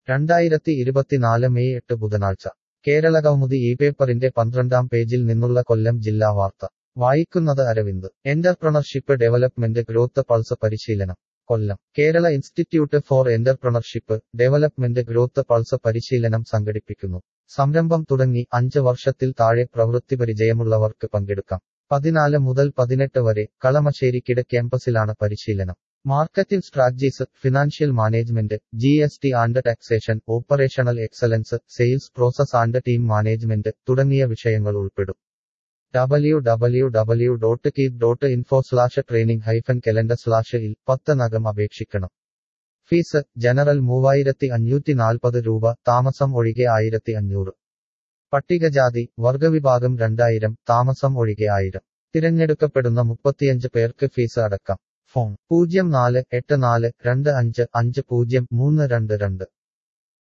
രണ്ടായിരത്തി ഇരുപത്തിനാല് മെയ് എട്ട് ബുധനാഴ്ച കേരളകൗമുദി ഈ പേപ്പറിന്റെ പന്ത്രണ്ടാം പേജിൽ നിന്നുള്ള കൊല്ലം ജില്ലാ വാർത്ത വായിക്കുന്നത് Aravind entrepreneurship development growth pulse പരിശീലനം Kollam Kerala institute for entrepreneurship development growth pulse പരിശീലനം സംഘടിപ്പിക്കുന്നു സംരംഭം തുടങ്ങി അഞ്ച് വർഷത്തിൽ താഴെ പ്രവൃത്തി പരിചയമുള്ളവർക്ക് പങ്കെടുക്കാം പതിനാല് മുതൽ പതിനെട്ട് വരെ കളമശ്ശേരിക്കിട ക്യാമ്പസിലാണ് പരിശീലനം marketing strategies financial management G S T and taxation operational excellence sales process and team management തുടങ്ങിയ വിഷയങ്ങൾ ഉൾപ്പെടും W W W dot keep dot info slash training hyphen calendar slash ഇൽ പത്തനകം അപേക്ഷിക്കണം ഫീസ് ജനറൽ മൂവായിരത്തി അഞ്ഞൂറ്റി നാൽപ്പത് രൂപ താമസം ഒഴികെ ആയിരത്തി അഞ്ഞൂറ് പട്ടികജാതി വർഗവിഭാഗം രണ്ടായിരം താമസം ഒഴികെ ആയിരം തിരഞ്ഞെടുക്കപ്പെടുന്ന മുപ്പത്തിയഞ്ച് പേർക്ക് ഫീസ് അടക്കാം ഫോൺ പൂജ്യം നാല് എട്ട് നാല് രണ്ട് അഞ്ച് അഞ്ച് പൂജ്യം മൂന്ന് രണ്ട് രണ്ട്